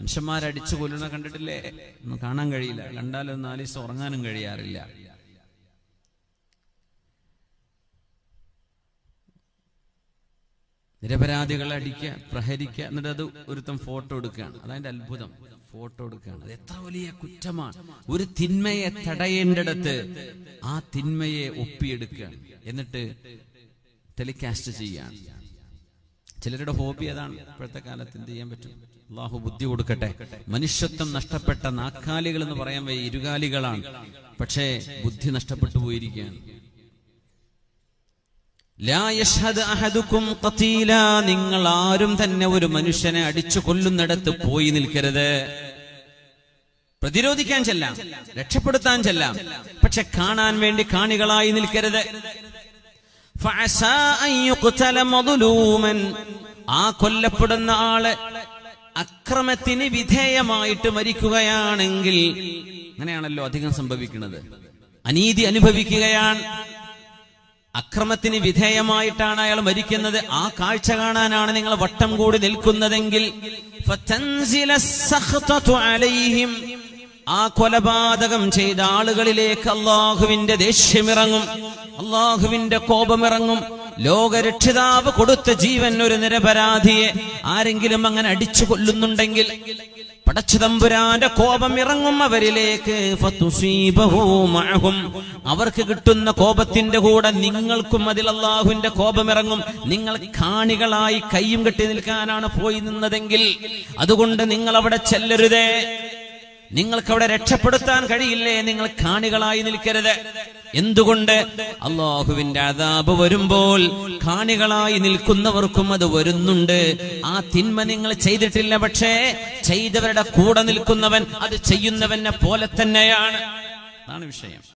മനുഷ്യന്മാരടിച്ചു കൊല്ലുന്ന കണ്ടിട്ടില്ലേ ഒന്നും കാണാൻ കഴിയില്ല കണ്ടാലും നാല് ദിവസം ഉറങ്ങാനും കഴിയാറില്ല നിരപരാധികളെ അടിക്കുക പ്രഹരിക്കുക എന്നിട്ട് അത് ഒരുത്തം ഫോട്ടോ എടുക്കുകയാണ് അതതിന്റെ അത്ഭുതം ഫോട്ടോ എടുക്കുകയാണ് അത് എത്ര വലിയ കുറ്റമാണ് ഒരു തിന്മയെ തടയേണ്ടിടത്ത് ആ തിന്മയെ ഒപ്പിയെടുക്കുകയാണ് എന്നിട്ട് ടെലികാസ്റ്റ് ചെയ്യാണ് ചിലരുടെ ഹോബി അതാണ് ഇപ്പോഴത്തെ കാലത്ത് എന്ത് ചെയ്യാൻ പറ്റും അള്ളാഹു ബുദ്ധി കൊടുക്കട്ടെ മനുഷ്യത്വം നഷ്ടപ്പെട്ട നാക്കാലികൾ എന്ന് പറയാൻ വയ്യ ഇരുകാലികളാണ് പക്ഷേ ബുദ്ധി നഷ്ടപ്പെട്ടു പോയിരിക്കുകയാണ് ലാ യഷ്ഹദ് അഹദുക്കും ഖതീല നിങ്ങൾ ആരും തന്നെ ഒരു മനുഷ്യനെ അടിച്ചു കൊല്ലുന്നിടത്ത് പോയി നിൽക്കരുത് പ്രതിരോധിക്കാൻ ചെല്ലാം രക്ഷപ്പെടുത്താൻ ചെല്ലാം പക്ഷെ കാണാൻ വേണ്ടി കാണികളായി നിൽക്കരുത് ഫഅസാ അൻ യുഖ്തല മദ്ലൂമൻ ആ കൊല്ലപ്പെടുന്ന ആള് അക്രമത്തിന് വിധേയമായിട്ട് മരിക്കുകയാണെങ്കിൽ അങ്ങനെയാണല്ലോ അധികം സംഭവിക്കുന്നത് അനീതി അനുഭവിക്കുകയാണ് അക്രമത്തിന് വിധേയമായിട്ടാണ് അയാൾ മരിക്കുന്നത് ആ കാഴ്ച കാണാനാണ് നിങ്ങൾ വട്ടം കൂടി നിൽക്കുന്നതെങ്കിൽ ഫതൻസില സഖ്തതു അലൈഹിം ആ കൊലപാതകം ചെയ്ത ആളുകളിലേക്ക് അള്ളാഹുവിന്റെ ദേഷ്യമിറങ്ങും അള്ളാഹുവിന്റെ കോപമിറങ്ങും ലോകരക്ഷിതാവ് കൊടുത്ത ജീവൻ ഒരു നിരപരാധിയെ ആരെങ്കിലും അങ്ങനെ അടിച്ചു കൊല്ലുന്നുണ്ടെങ്കിൽ പടച്ചുതമ്പുരാന്റെ കോപം ഇറങ്ങും അവരിലേക്ക് ഫതുസീബഹു മഅഹും. അവർക്ക് കിട്ടുന്ന കോപത്തിന്റെ കൂടെ നിങ്ങൾക്കും അതിൽ അള്ളാഹുവിന്റെ കോപം ഇറങ്ങും നിങ്ങൾ കാണികളായി കയ്യും കെട്ടി നിൽക്കാനാണ് പോയി നിന്നതെങ്കിൽ അതുകൊണ്ട് നിങ്ങൾ അവിടെ ചെല്ലരുതേ നിങ്ങൾക്ക് അവിടെ രക്ഷപ്പെടുത്താൻ കഴിയില്ലേ നിങ്ങൾ കാണികളായി നിൽക്കരുത് എന്തുകൊണ്ട് അള്ളാഹുവിന്റെ അതാപ് വരുമ്പോൾ കാണികളായി നിൽക്കുന്നവർക്കും അത് വരുന്നുണ്ട് ആ തിന്മ നിങ്ങൾ ചെയ്തിട്ടില്ല പക്ഷേ ചെയ്തവരുടെ കൂടെ നിൽക്കുന്നവൻ അത് ചെയ്യുന്നവനെ പോലെ തന്നെയാണ് അതാണ് വിഷയം